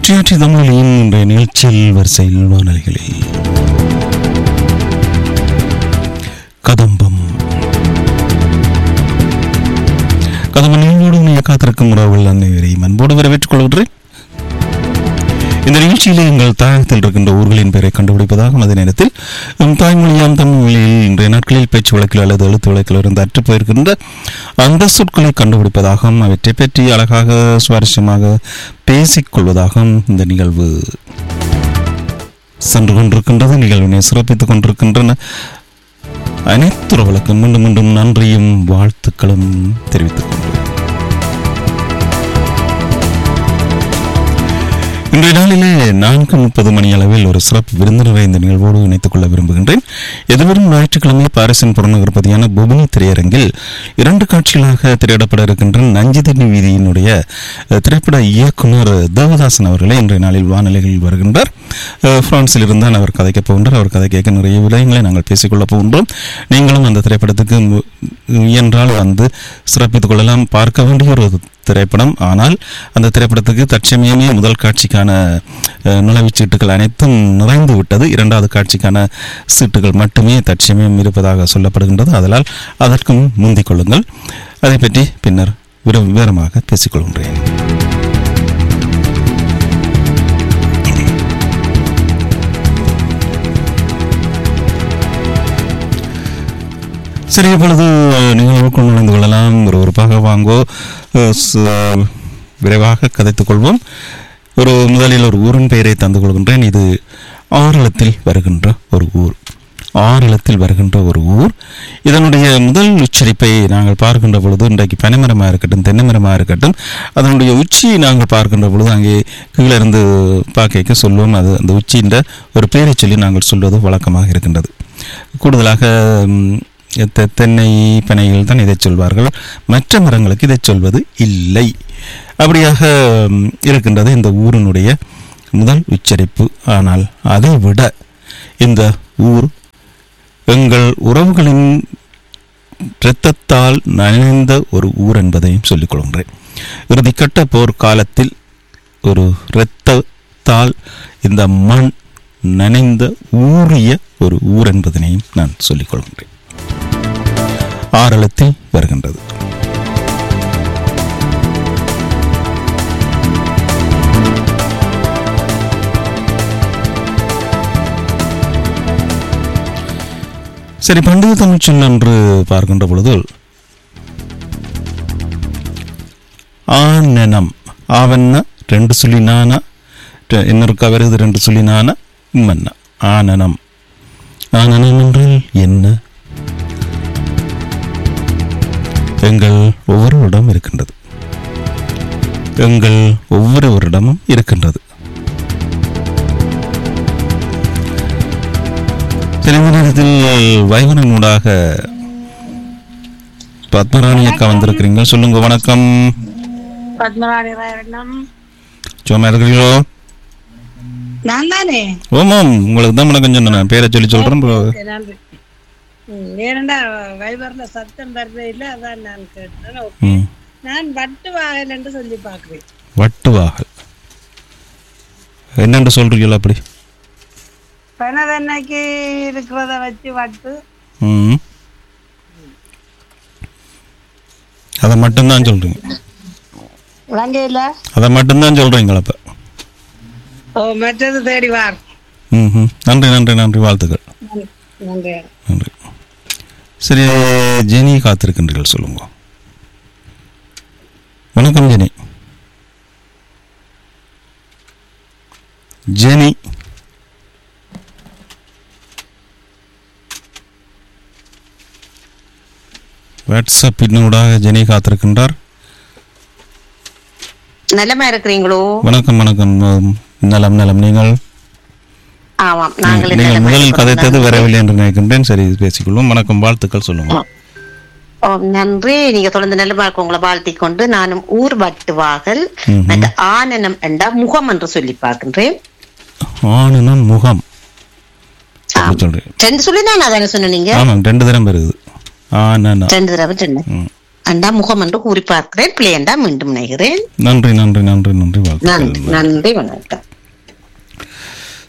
TRT தமிழின் இன்றைய நிகழ்ச்சியில் வரிசையில் வானொலிகளில் கதம்பம் கதம்ப நிகழ்வோடு இணைய காத்திருக்கும் உறவுகள் அனைவரையும் அன்போடு வரவேற்றுக் கொள்கின்றேன் இந்த நிகழ்ச்சியிலே எங்கள் தாயகத்தில் இருக்கின்ற ஊர்களின் பெயரை கண்டுபிடிப்பதாகவும் அதே நேரத்தில் நம் தாய்மொழியாம் தமிழ் மொழியில் இன்றைய நாட்களில் பேச்சு வழக்கில் அல்லது எழுத்து வழக்கில் இருந்து அற்றுப் போயிருக்கின்ற அந்த சொற்களை கண்டுபிடிப்பதாகவும் அவற்றை பற்றி அழகாக சுவாரஸ்யமாக பேசிக் கொள்வதாகவும் இந்த நிகழ்வு சென்று கொண்டிருக்கின்றது நிகழ்வினை சிறப்பித்துக் கொண்டிருக்கின்றன அனைத்து உறவுகளுக்கும் மீண்டும் மீண்டும் நன்றியும் வாழ்த்துக்களும் தெரிவித்துக் கொள்கிறேன் இன்றைய நாளிலே நான்கு முப்பது மணி அளவில் ஒரு சிறப்பு விருந்தினரை இந்த நிகழ்வோடு இணைத்துக் கொள்ள விரும்புகின்றேன் எதிர்வரும் ஞாயிற்றுக்கிழமை பாரிசின் புறநகர்பதியான புபனி திரையரங்கில் இரண்டு காட்சிகளாக திரையிடப்பட இருக்கின்ற நஞ்சிதனி வீதியினுடைய அஹ், திரைப்பட இயக்குனர் தேவதாசன் அவர்களை இன்றைய நாளில் வானிலைகளில் வருகின்றார் அஹ், பிரான்சில் இருந்தால் அவர் கதைக்கப் போகின்றார் அவர் கதை கேட்க நிறைய விடயங்களை நாங்கள் பேசிக்கொள்ளப் போகின்றோம் நீங்களும் அந்த திரைப்படத்துக்கு மு- இயன்றால் வந்து சிறப்பித்துக் கொள்ளலாம் பார்க்க வேண்டிய ஒரு திரைப்படம் ஆனால் அந்த திரைப்படத்துக்கு தற்சமயமே முதல் காட்சிக்கான அஹ், நுழைவுச் சீட்டுகள் அனைத்தும் நிறைந்து விட்டது இரண்டாவது காட்சிக்கான சீட்டுகள் மட்டுமே தற்சமயம் இருப்பதாக சொல்லப்படுகின்றது அதனால் அதற்கும் முந்திக் கொள்ளுங்கள் அதை பற்றி பின்னர் விர விவரமாக பேசிக்கொள்கின்றேன் சரி இப்பொழுது நிகழ்வுக்குள் நுழைந்து கொள்ளலாம் ஒரு ஒருப்பாக வாங்கோ அஹ், ச- விரைவாக கதைத்துக் கொள்வோம் ஒரு முதலில் ஒரு ஊரின் பெயரை தந்து கொள்கின்றேன் இது ஆரளத்தில் வருகின்ற ஒரு ஊர் ஆரளத்தில் வருகின்ற ஒரு ஊர் இதனுடைய முதல் உச்சரிப்பை நாங்கள் பார்க்கின்ற பொழுது இன்றைக்கு பனைமரமாக இருக்கட்டும் தென்னை மரமாக இருக்கட்டும் அதனுடைய உச்சியை நாங்கள் பார்க்கின்ற பொழுது அங்கே கீழே இருந்து பார்க்க சொல்லுவோம் அது அந்த உச்சியின் ஒரு பெயரை சொல்லி நாங்கள் சொல்வது வழக்கமாக இருக்கின்றது கூடுதலாக ம், தெ- தென்னை பனைகள் தான் இதை சொல்வார்கள் மற்ற மரங்களுக்கு இதை சொல்வது இல்லை அப்படியாக ம், இருக்கின்றது இந்த ஊரினுடைய முதல் உச்சரிப்பு ஆனால் அதை விட இந்த ஊர் எங்கள் உறவுகளின் இரத்தத்தால் நனைந்த ஒரு ஊர் என்பதையும் சொல்லிக் கொள்கின்றேன் இறுதிக்கட்ட போர் காலத்தில் ஒரு இரத்தத்தால் இந்த மண் நனைந்த ஊறிய ஒரு ஊர் என்பதனையும் நான் சொல்லிக் கொள்கின்றேன் ஆரளத்தில் வருகின்றது சரி பண்டிகை தமிழ்ச்சொல் என்று பார்க்கின்ற பொழுது ஆனனம் ஆவண்ண ரெண்டு சொல்லி நானா ரெ- என்ன இருக்கா வருது ரெண்டு சொல்லி நானா இம்மன்ன ஆனனம் ஆனனம் என்றால் என்ன எங்கள் ஒவ்வொருவரிடம் இருக்கின்றது எங்கள் ஒவ்வொருவரிடமும் இருக்கின்றது சில நேரத்தில் வைகுனூடாக பத்மராணி அக்கா வந்திருக்கிறீங்க சொல்லுங்க வணக்கம் பத்மநாடி ராயண்ணம் சும்மா இருக்கிறீங்களோ நான் தானே ஓமாம் உங்களுக்கு தான் வணக்கம் சொன்னேன் பேரை சொல்லி சொல்றேன் bro. நன்றி ம், ஏனண்டா வைபர்ல சத்தம் வர்றதே இல்ல அதான் நான் கேட்டேன் ஓகே. ம். நான் வட்டு வாகல் என்று சொல்லி பார்க்கிறேன் வட்டுவாகல் என்னென்று சொல்றீங்களா அப்படி பனதன்னைக்கு இருக்கிறத வச்சு வட்டு ம் அதை மட்டும்தான் சொல்றீங்க இலங்கையில அதை மட்டும்தான் சொல்றீங்களா அப்ப ஓ மற்றது தேடி வார் ம் ம். நன்றி நன்றி நன்றி வாழ்த்துக்கள் நன்றி நன்றி சரி ஜெனி காத்திருக்கின்றீர்கள் சொல்லுங்க வணக்கம் ஜெனி ஜெனி வாட்ஸ்அப்பினூடாக ஜெனி காத்திருக்கின்றார் நலமா இருக்கிறீங்களோ வணக்கம் வணக்கம் உம், நலம் நலம் நீங்கள் ஆமாம் நாங்கள் நீங்கள் நலமா முதலில் இருக்கிறோம். கதைத்தது வரவில்லை என்று நினைக்கின்றேன் சரி பேசிக்கொள்வோம் வணக்கம் வாழ்த்துக்கள் சொல்லுங்க ஓ, நன்றி நீங்க தொடர்ந்து நலமா இருக்க உங்களை வாழ்த்திக் கொண்டு நானும் ஊர் வட்டுவாகல் ம்ஹும். மற்ற ஆனனம் என்ற முகம் என்று சொல்லி பார்க்கின்றேன் ஆணுனம் முகம் அப்படி சொல்றேன் ரெண்டு சொல்லி நான் அதான சொன்ன நீங்க ஆமாம் ரெண்டு தரம் வருது ஆனனா ரெண்டு தடவை ரெண்டு ம். அண்டா முகம் என்று கூறி பார்க்கிறேன் பிள்ளையண்டா மீண்டும் நினைக்கிறேன் நன்றி நன்றி நன்றி நன்றி நன்றி வாழ்த்துக்கள் நன்றி வணக்கம்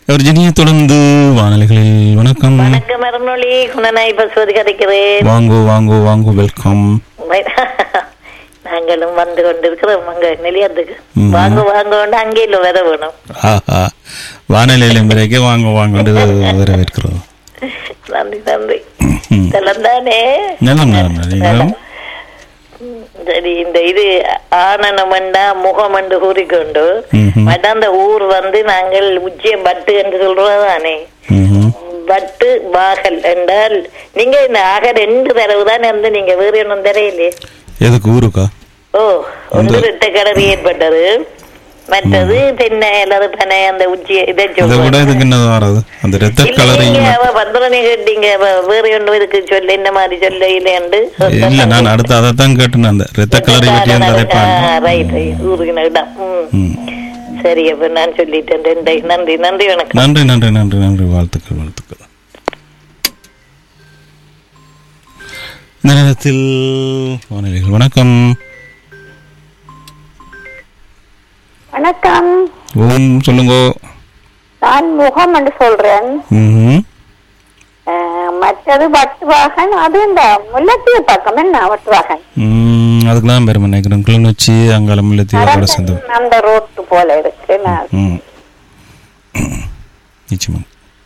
அவர் ஜெனியை தொடர்ந்து வானொலிகளில் வணக்கம் வணக்கம் மரமொழி குணநாய் பசுவதி கதைக்கிறேன் வாங்கோ வாங்கோ வாங்கோ வெல்கம் நாங்களும் வந்து கொண்டிருக்கிறோம் அங்க நிலையத்துக்கு ம். வாங்க வாங்க அங்கேயும் வர வேணும் ஆஹா வானொலியில் பிறகு வாங்க வாங்க வரவேற்கிறோம் நன்றி நன்றி ம். இதெல்லாம் தானே நலம் நலம் நீங்களும் ம், சரி இந்த இது ஆனனமண்டா முகம் என்று கூறிக்கொண்டு ம்ஹும். மற்ற அந்த ஊர் வந்து நாங்கள் உச்சிய பட்டு என்று சொல்றதானே ம்ஹும். பட்டு பாகல் என்றால் நீங்க இந்த ஆக ரெண்டு தடவை தானே வந்து நீங்க வேறு ஒன்றும் தெரியலையே எதுக்கு ஊருக்கா ஓ ஒன்று ரெட்ட கடல் ஏற்பட்டது மற்றது தென்னை அல்லது பனை அந்த உச்சி இதை இதை விட சொல்றேன் இதுக்கு என்ன வராது அந்த ரத்த இல்ல, கலரையும் நீங்க அவ பண்றனே கேட்டீங்க அவ வேற ஒன்று இதுக்கு சொல்ல என்ன மாதிரி சொல்ல இல்லையாண்டு இல்ல நான் அடுத்து அதைத்தான் கேட்டேன் அந்த ரத்த கலரை பற்றி அந்த அதை பாருங்க ரைட் ஊருக்கு இடம் ம். ம். சரி அப்ப நான் சொல்லிட்டேன் ரெண்டை நன்றி நன்றி வணக்கம் நன்றி நன்றி நன்றி நன்றி வாழ்த்துக்கள் வாழ்த்துக்கள் இந்த நேரத்தில் வானொலிகள் வணக்கம் வணக்கம் ஓம் சொல்லுங்க நான் முகம் என்று சொல்றேன் ம்ஹும். அஹ், மற்றது வட்டுவாகன் அது இந்த முல்லத்தீவு பக்கம் என்ன வட்டுவாகன் ம், அதுக்கு தான் பெருமை நினைக்கிறேன் கிளிநொச்சி அங்காளம் இல்லத்தீவோட சேர்ந்து அந்த ரோட்டு போல இருக்கு நான் ம் நிச்சயமா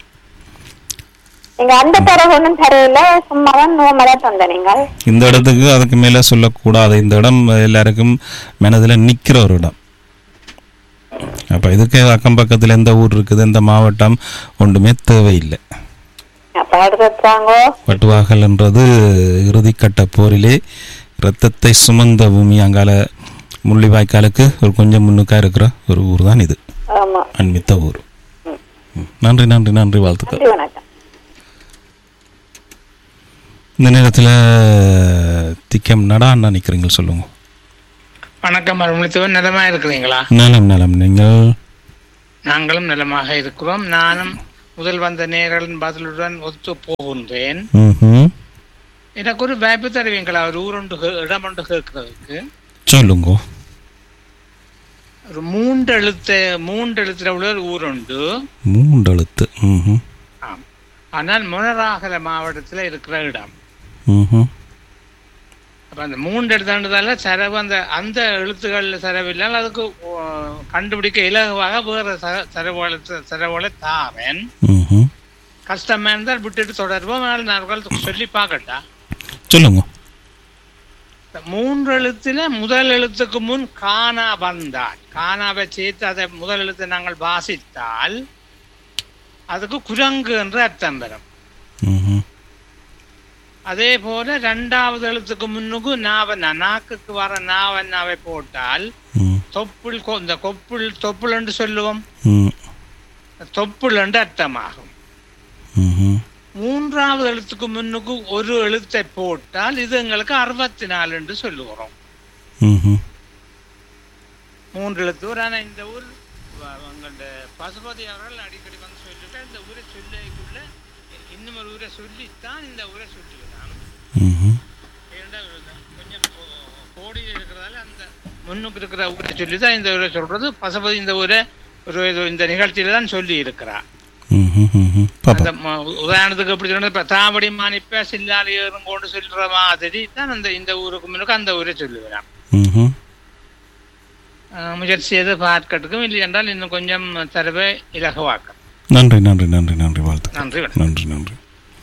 நீங்க அந்த தரவு ஒன்றும் தரவில்ல சும்மா தான் நோமலா தந்த நீங்கள் இந்த இடத்துக்கு அதுக்கு மேல சொல்லக்கூடாது இந்த இடம் எல்லாருக்கும் மனதுல நிக்கிற ஒரு இடம் அப்ப இதுக்கு அக்கம் பக்கத்துல எந்த ஊர் இருக்குது எந்த மாவட்டம் ஒன்றுமே தேவையில்லை அப்ப எடுத்துட்டாங்க வட்டுவாகல்ன்றது இறுதிக்கட்ட போரிலே இரத்தத்தை சுமந்த பூமி அங்கால முள்ளிவாய்க்காலுக்கு ஒரு கொஞ்சம் முன்னுக்கா இருக்கிற ஒரு ஊர் தான் இது ஆமா அன்மித்த ஊர் ம். நன்றி நன்றி நன்றி வாழ்த்துக்கள் நன்றி வணக்கம் இந்த நேரத்தில் திக்கம் நடான்னு நினைக்கிறீங்க சொல்லுங்க வணக்கம் அருள்மொழித்தவன் நலமா இருக்கிறீங்களா நலம் நலம் நீங்கள் நாங்களும் நலமாக இருக்கிறோம் நானும் முதல் வந்த நேரலின் பதிலுடன் ஒத்து போகின்றேன் ம்ஹும். எனக்கு ஒரு வாய்ப்பு தருவீங்களா ஒரு ஊர் ஒன்று கே- இடம் ஒன்று கேட்கறதுக்கு சொல்லுங்க ஒரு மூன்று எழுத்து மூன்று எழுத்துல உள்ள ஒரு ஊர் உண்டு மூன்று எழுத்து ம்ஹும். ஆம். ஆனால் முனராகல மாவட்டத்தில் இருக்கிற இடம் ம்ஹும். அப்ப அந்த மூன்று எழுத்தாண்டுதால செலவு அந்த அந்த எழுத்துக்கள்ல செலவில்லால் அதுக்கு ஓ, கண்டுபிடிக்க இலகுவாக வேற செலவுகளை செலவுகளை தாரேன் ம்ஹும். கஷ்டமா இருந்தால் விட்டுட்டு தொடர்போம் ஆனால் நான் ஒரு காலத்துக்கு சொல்லி பார்க்கட்டா சொல்லுங்க இந்த மூன்று எழுத்துல முதல் எழுத்துக்கு முன் கானா வந்தால் கானாவை சேர்த்து அதை முதல் எழுத்தை நாங்கள் வாசித்தால் அதுக்கு குரங்கு என்று அர்த்தம் பெறும் ம்ஹும். அதே போல ரெண்டாவது எழுத்துக்கு முன்னுக்கு நாவண்ணா நாக்குக்கு வர நாவண்ணாவை போட்டால் ம். தொப்புள் கொ- இந்த கொப்புள் தொப்புள் என்று சொல்லுவோம் ம். தொப்புள் என்று அர்த்தமாகும் ம்ஹும். மூன்றாவது எழுத்துக்கு முன்னுக்கு ஒரு எழுத்தை போட்டால் இது எங்களுக்கு அறுபத்தி நாலு என்று சொல்லுகிறோம் ம்ஹும். மூன்று எழுத்து ஊர் ஆனா இந்த ஊர் வ- எங்களோட பசுபதி அவர்கள் அடிக்கடி வந்து சொல்லிட்டு இந்த ஊரை சொல்லிக்குள்ள இன்னும் ஒரு ஊரை சொல்லித்தான் இந்த ஊரை சொல்லுகிறான் ம்ஹும். ஏனென்றால் கொஞ்சம் கோ- கோடியில் இருக்கிறதால அந்த முன்னுக்கு இருக்கிற ஊரை சொல்லி தான் இந்த ஊரை சொல்றது பசுபதி இந்த ஊரை ஒரு இது இந்த நிகழ்ச்சியில தான் சொல்லி இருக்கிறா ம்ஹும். ம்ஹும். பாப்பா அந்த ம- உதாரணத்துக்கு எப்படி சொன்னா இப்ப தாவடி மானிப்ப சில்லாலி கொண்டு சொல்ற மாதிரி தான் அந்த இந்த ஊருக்கு முன்னுக்கு அந்த ஊரை சொல்லுகிறான் ம்ஹும். அஹ் முயற்சி செய்து பார்க்கறதுக்கும் இல்லை என்றால் இன்னும் கொஞ்சம் தரவை இலகுவாக்கம் நன்றி நன்றி நன்றி நன்றி வாழ்த்துக்கள் நன்றி வணக்கம். நன்றி நன்றி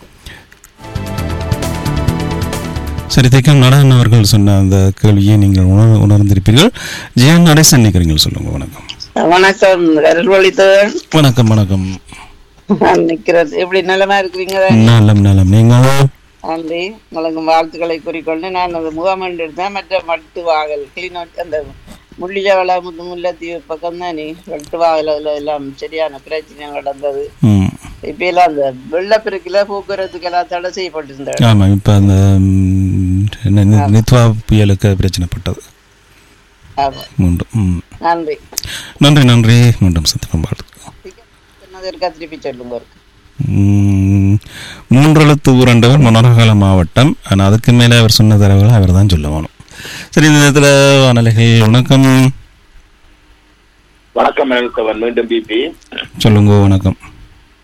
சரி தைக்கம் நடன் அவர்கள் சொன்ன அந்த கேள்வியை நீங்கள் உணர் உணர்ந்திருப்பீர்கள் ஜெயன் நடேசன் நிற்கிறீங்க சொல்லுங்க வணக்கம் வணக்கம் கருள்வழித்தவன் வணக்கம் வணக்கம் நான் நிக்கிறது எப்படி நிலமா இருக்கிறீங்க நலம் நலம் நீங்கள் நன்றி உங்களுக்கு வாழ்த்துக்களை கூறிக்கொண்டு நான் அந்த முகாமண்டு எடுத்தேன் மற்ற மட்டு வாகல் கிளிநொச்சி அந்த முள்ளியவள முத்து முல்லைத்தீவு பக்கம் தான் நீ வெட்டு வாகல எல்லாம் சரியான பிரச்சனை நடந்தது ம் இப்ப எல்லாம் அந்த வெள்ளப்பெருக்கில போக்குவரத்துக்கு எல்லாம் தடை செய்யப்பட்டிருந்த ஆமாம் இப்போ அந்த ம், என்ன நி- நித்வா புயலுக்கு பிரச்சனைப்பட்டது ஆமா மீண்டும் ம் நன்றி நன்றி நன்றி மீண்டும் சந்திப்போம் வாழ்த்துக்கள் சொன்னது இருக்கா திருப்பி சொல்லுங்க ஒருக்கா. ம், மூன்றெழுத்து ஊரண்டவர் மனோரகால மாவட்டம் ஆனால் அதுக்கு மேலே அவர் சொன்ன தரவுகளை அவர் தான் சொல்ல வேணும் சரி இந்த நேரத்தில் வானொலிகள் வணக்கம் வணக்கம் எழுத்தவன் மீண்டும் பிபி சொல்லுங்க வணக்கம்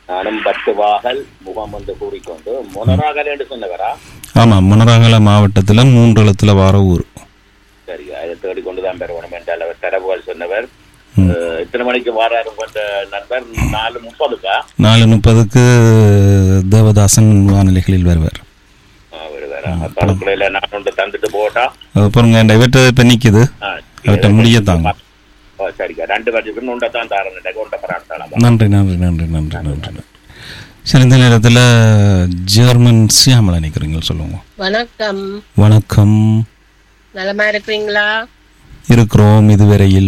நானும் பத்து வாகல் முகம் என்று கூறிக்கொண்டு முனராகல் என்று சொன்னவரா ஆமாம் முனராகல மாவட்டத்தில் மூன்று எழுத்துல வார ஊர் சரி அதை தேடிக்கொண்டுதான் பெறணும் என்றால் அவர் தரவுகள் சொன்னவர் அஹ், எத்தனை மணிக்கு வாராரு கொண்ட நண்பர் நாலு முப்பதுக்கா நாலு முப்பதுக்கு தேவதாசன் வானிலைகளில் வருவார் அவர் வேற தடுப்புல நான் ஒன்று தந்துட்டு போட்டா அப்புறம் இந்த இவற்றை இப்போ நிற்குது ஆ, அவற்றை முடியத்தாங்க ஓ, சரிக்கா ரெண்டு வருஷத்துக்கு உண்டை தான் தாரன் கொண்ட பராட்டாளமா நன்றி நன்றி நன்றி நன்றி நன்றி சரி இந்த நேரத்தில் ஜெர்மன் சியாமலா நிற்கிறீங்க சொல்லுங்க வணக்கம் வணக்கம் நலமா இருக்கிறீங்களா இருக்கிறோம் இதுவரையில்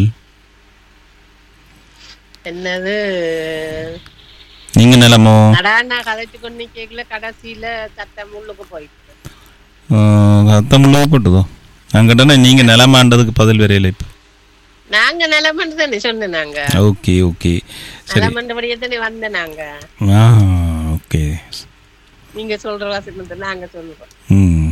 என்னது நீங்க நிலமோ நடாண்ணா கதைச்சு கொண்டு கேக்கல கடைசியில சத்தம் உள்ளுக்கு போயிட்டு தமிழ்ல போட்டுதோ அங்கிட்ட நீங்க நிலமாண்டதுக்கு பதில் வரையில இப்போ நாங்க நிலமண்டு தானே சொன்னேன் நாங்க ஓகே ஓகே சரி நிலமண்டபடியே தானே வந்த நாங்க ஆ ஓகே நீங்க சொல்ற வசனத்தை நாங்க சொல்லுவோம் ம்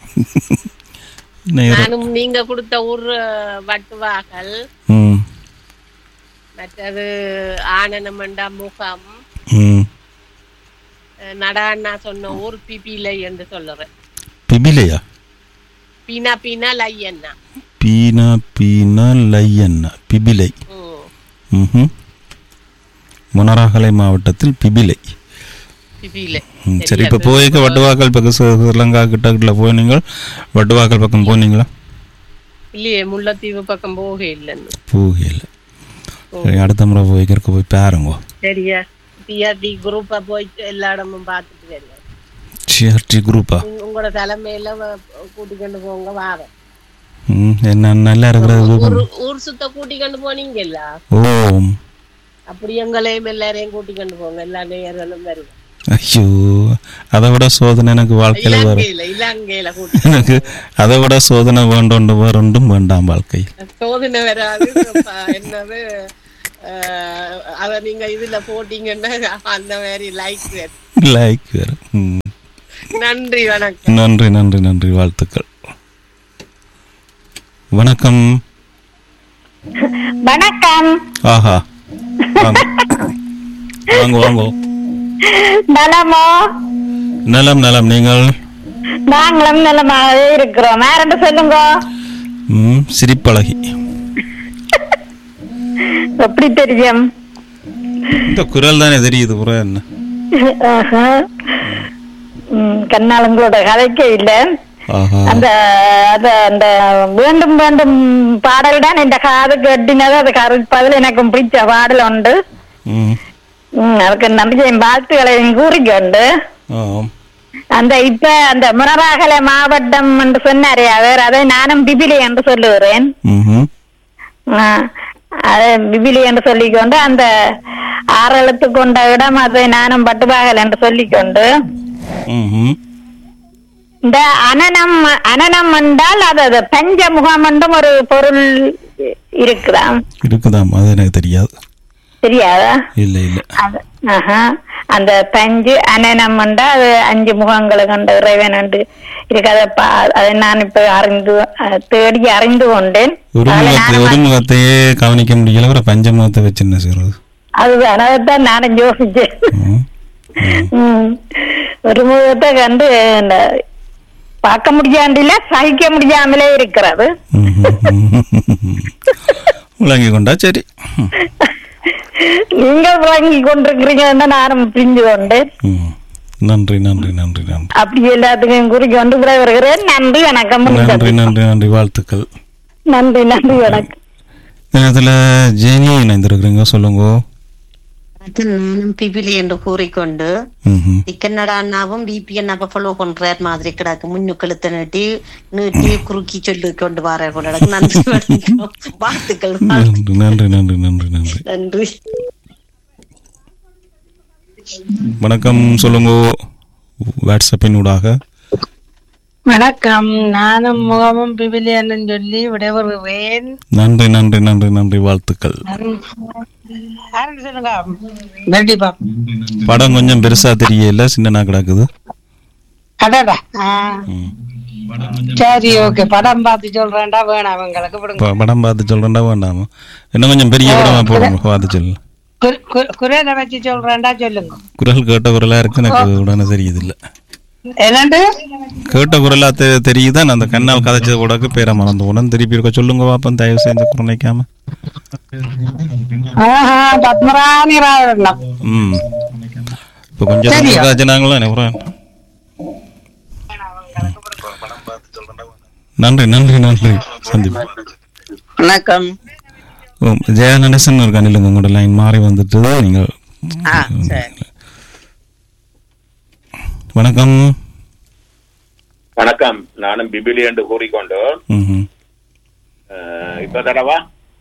நேரம். நானும் நீங்க கொடுத்த ஊர் வட்டுவாகல் ம் மற்றது ஆனனமண்டா முகம் ம் நடாண்ணா சொன்ன ஊர் பிபிலை என்று சொல்லுறேன் பிபிலையா பீனா பீனா லையண்ணா பீனா பீனா லையண்ணா பிபிலை ம் ம் முனராகலை மாவட்டத்தில் பிபிலை பிபிலை ம், சரி இப்போ போய்க்க வட்டுவாக்கல் பக்கம் ஸ்ரீ- ஸ்ரீலங்கா கிட்ட கிட்ட போனீங்க வட்டுவாக்கல் பக்கம் போனீங்களா இல்லையே முல்லைத்தீவு பக்கம் போக இல்லைன்னு போகல சரி அடுத்த முறை போய்க்கிறக்க போய் பாருங்க சரியா பிஆர்டி குரூப்பா போயிட்டு எல்லா இடமும் பார்த்துட்டு வரலாம் சிஆர்டி குரூப்பா உங்க- உங்களோட தலைமையில வ- கூட்டிக்கொண்டு போங்க வாரம் ம் என்ன நல்லா இருக்கிறது ஊர் ஊர் சுத்த கூட்டிக்கொண்டு போனீங்கல்ல ஓம் அப்படி எங்களையும் எல்லாரையும் கூட்டிக்கொண்டு போங்க எல்லா நேயர்களும் வருவோம் ஐயோ அதை விட சோதனை எனக்கு வாழ்க்கையில் வரும் இலங்கையில இலங்கையில கூட்டி எனக்கு அதை விட சோதனை வேண்டோண்டு வேறொன்றும் வேண்டாம் வாழ்க்கை சோதனை வராது ப- என்னது அஹ், அத நீங்க இதுல போட்டீங்கன்னா அந்த மாதிரி லைக் லைக் வேறு ம். நன்றி வணக்கம் நன்றி நன்றி நன்றி வாழ்த்துக்கள் வணக்கம் வணக்கம் ஆஹா வாங்க வாங்க வாங்க நலமோ நலம் நலம் நீங்கள் நாங்களும் நலமாக இருக்கிறோம் வேற சொல்லுங்க ம் சிரிப்பழகி எப்படி தெரியும் இந்த குரல் தானே தெரியுது புற என்ன ஆஹா. ம், கண்ணால் உங்களோட கதைக்க இல்ல ஆஹா அந்த அது அந்த வேண்டும் வேண்டும் பாடல் தான் இந்த காது கட்டினது அது கருப்பதில் எனக்கும் பிடிச்ச பாடல் உண்டு ம் ம், அதுக்கு நன்றி வாழ்த்துக்களையும் கூறிக்கொண்டு ஆம் அந்த இப்ப அந்த முனராகல மாவட்டம் என்று சொன்னாரே அவர் அதை நானும் பிபிலி என்று சொல்லுகிறேன் ம் ஆ, அது பிபிலி என்று சொல்லிக்கொண்டு அந்த ஆறு எழுத்து கொண்ட இடம் அதை நானும் பட்டுபாகல் என்று சொல்லிக்கொண்டு ம் இந்த அனனம் அனனம் என்றால் அது அது பஞ்சமுகம் என்றும் ஒரு பொருள் இருக்குதாம் இருக்குதாம் அது எனக்கு தெரியாது தெரியாதா இல்லை இல்லை அது ஆஹா. அந்த பஞ்சு அனனம் என்றால் அது அஞ்சு முகங்களை கண்ட இறைவன் என்று இருக்கு அதை பா- அதை நான் இப்ப அறிந்து அஹ், தேடி அறிந்து கொண்டேன் ஒரு அதில் முகத்தை நானும் ஒரு முகத்தையே கவனிக்க முடியல ஒரு பஞ்ச முகத்தை வச்சு என்ன செய்யறது அதுதான் அதைத்தான் நானும் யோசிச்சேன் ம். ம். ஒரு முகத்தை கண்டு இந்த பார்க்க முடியாண்டில சகிக்க முடியாமலே இருக்கிறது ம், ம், ம். விளங்கி கொண்டா சரி ம். நீங்கள் வாங்கி கொண்டிருக்கிறீங்கன்னு நானும் புரிஞ்சு கொண்டேன் ம். நன்றி நன்றி நன்றி நன்றி அப்படி எல்லாத்துக்கும் குறிக்கொண்டு வருகிறேன் நன்றி வணக்கம் நன்றி நன்றி நன்றி வாழ்த்துக்கள் நன்றி நன்றி வணக்கம் நேரத்தில் ஜெனி இணைந்திருக்கிறீங்க சொல்லுங்க அது நானும் பிபிலி என்று கூறிக்கொண்டு ம்ஹும். இக்கன்னடா அண்ணாவும் பிபி அண்ணாவை ஃபாலோ பண்றார் மாதிரி கிடக்கு முன்னுக்கழுத்தை நீட்டி நீட்டி குறுக்கி சொல்லி கொண்டு வர போல கிடக்கு. நன்றி வணக்கம். வாழ்த்துக்கள் நன்றி நன்றி நன்றி நன்றி நன்றி நன்றி வணக்கம் சொல்லுங்க வாட்ஸ்அப்பின் ஊடாக வணக்கம் நானும் முகமும் பிபிலியன்னு சொல்லி விடைபெறுகிறேன் நன்றி நன்றி நன்றி நன்றி வாழ்த்துக்கள் யாருன்னு சொல்லுங்க கண்டிப்பா படம் கொஞ்சம் பெருசா தெரியல சின்னனா கிடக்குது அடடா ஆ. சரி ஓகே படம் பார்த்து சொல்றேன்டா வேணாம் எங்களுக்கு விடுங்க ப- படம் பார்த்து சொல்றேன்டா வேண்டாமா இன்னும் கொஞ்சம் பெரிய படமா போடுங்க பார்த்து சொல்லு கு- கு- குரலை வச்சு சொல்றேன்டா சொல்லுங்க குரல் கேட்ட குரலா இருக்கு எனக்கு உடனே தெரியுது இல்ல என்னண்டு கேட்ட குரலா தெ- தெரியுதான் அந்த கண்ணால் கதைச்சது கூட பேரை மறந்து உடனே திருப்பி இருக்க சொல்லுங்க பாப்போம் தயவு செஞ்சு குரணைக்காம ஆஹா பத்மராணி ராவணம் ம் இப்போ கொஞ்சம் சரியா? காய்ச்சினாங்களோ அப்புறம் நன்றி நன்றி நன்றி சந்தீப் வணக்கம் ஓ ஜெயா நடேசன் இருக்கா நில்லுங்க உங்களோட லைன் மாறி வந்துட்டு நீங்கள் ஆ சரி வணக்கம் வணக்கம் நானும் பிபிலி என்று கூறிக்கொண்டு ம்ஹும். அஹ், இப்ப தடவா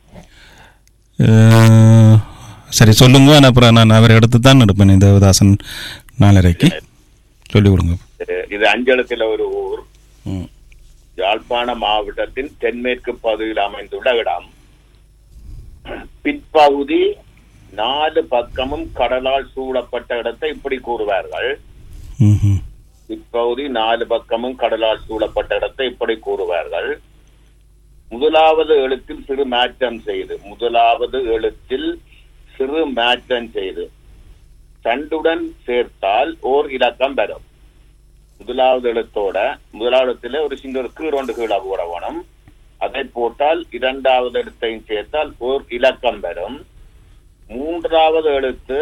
அஹ், சரி சொல்லுங்க நான் அப்புறம் நான் அவரை எடுத்து தான் எடுப்பேன் இந்த தேவதாசன் நாலரைக்கு சொல்லி கொடுங்க இது- இது அஞ்சலத்தில் ஒரு ஊர் ம். யாழ்ப்பாண மாவட்டத்தின் தென்மேற்கு பகுதியில் அமைந்துள்ள இடம் பிற்பகுதி நாலு பக்கமும் கடலால் சூழப்பட்ட இடத்தை இப்படி கூறுவார்கள் ம்ஹும். இப்பகுதி நாலு பக்கமும் கடலால் சூழப்பட்ட இடத்தை இப்படி கூறுவார்கள் முதலாவது எழுத்தில் சிறு மாற்றம் செய்து முதலாவது எழுத்தில் சிறு மாற்றம் செய்து தண்டுடன் சேர்த்தால் ஓர் இலக்கம் வரும் முதலாவது எழுத்தோட முதலாவது எழுத்துல ஒரு சின்ன ஒரு கீரோண்டு கீழே போட வேணும் அதை போட்டால் இரண்டாவது எழுத்தையும் சேர்த்தால் ஓர் இலக்கம் வரும் மூன்றாவது எழுத்து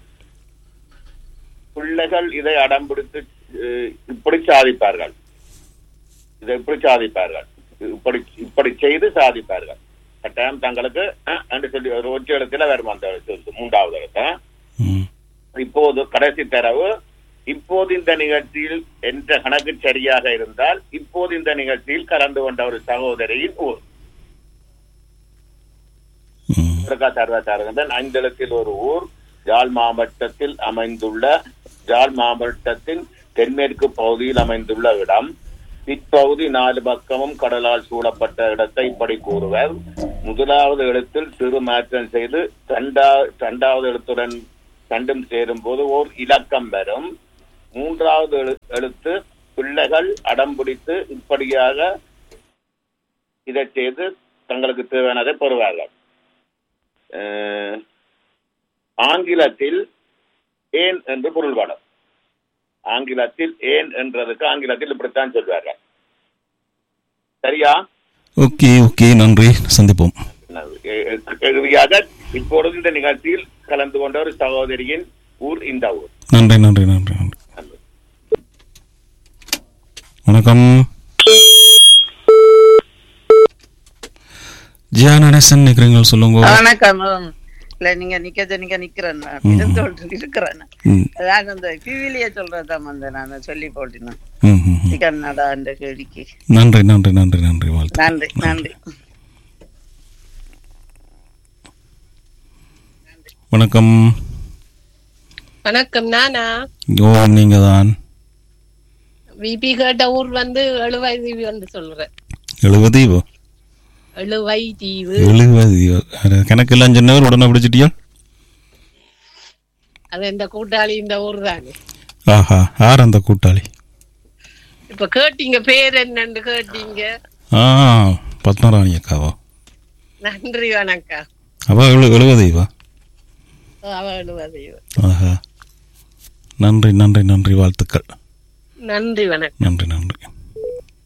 பிள்ளைகள் இதை அடம்பிடித்து அஹ், இப்படி சாதிப்பார்கள் இதை இப்படி சாதிப்பார்கள் இப்படி இப்படி செய்து சாதிப்பார்கள் கட்டாயம் தங்களுக்கு அஹ், என்று சொல்லி ஒரு ஒற்றை இடத்துல வரும் அந்த எழுத்து மூன்றாவது எழுத்து ம். இப்போது கடைசி தரவு இப்போது இந்த நிகழ்ச்சியில் என்ற கணக்கு சரியாக இருந்தால் இப்போது இந்த நிகழ்ச்சியில் கலந்து கொண்ட ஒரு சகோதரியின் ஊர் ம். துர்கா சர்வசாரகந்தன் ஐந்தளத்தில் ஒரு ஊர் யாழ் மாவட்டத்தில் அமைந்துள்ள யாழ் மாவட்டத்தின் தென்மேற்கு பகுதியில் அமைந்துள்ள இடம் பிற்பகுதி நாலு பக்கமும் கடலால் சூழப்பட்ட இடத்தை இப்படி கூறுவர் முதலாவது எழுத்தில் சிறு மாற்றம் செய்து தண்டா இரண்டாவது எழுத்துடன் தண்டும் சேரும் போது ஓர் இலக்கம் வரும் மூன்றாவது எழு- எழுத்து பிள்ளைகள் அடம் பிடித்து இப்படியாக இதை செய்து தங்களுக்கு தேவையானதை பெறுவார்கள் அஹ், ஆங்கிலத்தில் ஏன் என்று பொருள்படும் ஆங்கிலத்தில் ஏன் என்றதுக்கு ஆங்கிலத்தில் இப்படித்தான் சொல்வார்கள் சரியா ஓகே ஓகே நன்றி சந்திப்போம் எ- எ- இறுதியாக இப்பொழுது இந்த நிகழ்ச்சியில் கலந்து கொண்ட ஒரு சகோதரியின் ஊர் இந்த ஊர் நன்றி நன்றி நன்றி நன்றி வணக்கம் ஜியா நடேசன் நிற்கிறீங்க சொல்லுங்க வணக்கம் இல்ல நீங்க நிக்க நீங்க நிக்கிறேன் நான். இருந்தோட்டு இருக்கிறேன் ம், அதான் அந்த கிவிலிய சொல்றதான் வந்து நான் சொல்லி போட்டினேன் ம், ம், ம். கன்னடா அந்த கேள்விக்கு நன்றி நன்றி நன்றி நன்றி வாழ்த்து நன்றி நன்றி வணக்கம் வணக்கம் நானா ஓம் நீங்க தான் விபி கேட்ட ஊர் வந்து எழுவை தீவு வந்து சொல்றேன் எழுபது இவோ எழுவை தீவு எழுபது இவோ. அது கணக்கெல்லாம் சொன்னவர் உடனே பிடிச்சிட்டியா அது இந்த கூட்டாளி இந்த ஊர் தானே ஆஹா யார் அந்த கூட்டாளி இப்ப கேட்டீங்க பேர் என்னன்னு கேட்டீங்க ஆ பத்மராணி அக்காவா நன்றி வணக்கம் அவ எழு எழுபது இவா அவ எழுவை தீவு ஆஹா நன்றி நன்றி நன்றி வாழ்த்துக்கள் நன்றி வணக்கம் நன்றி நன்றி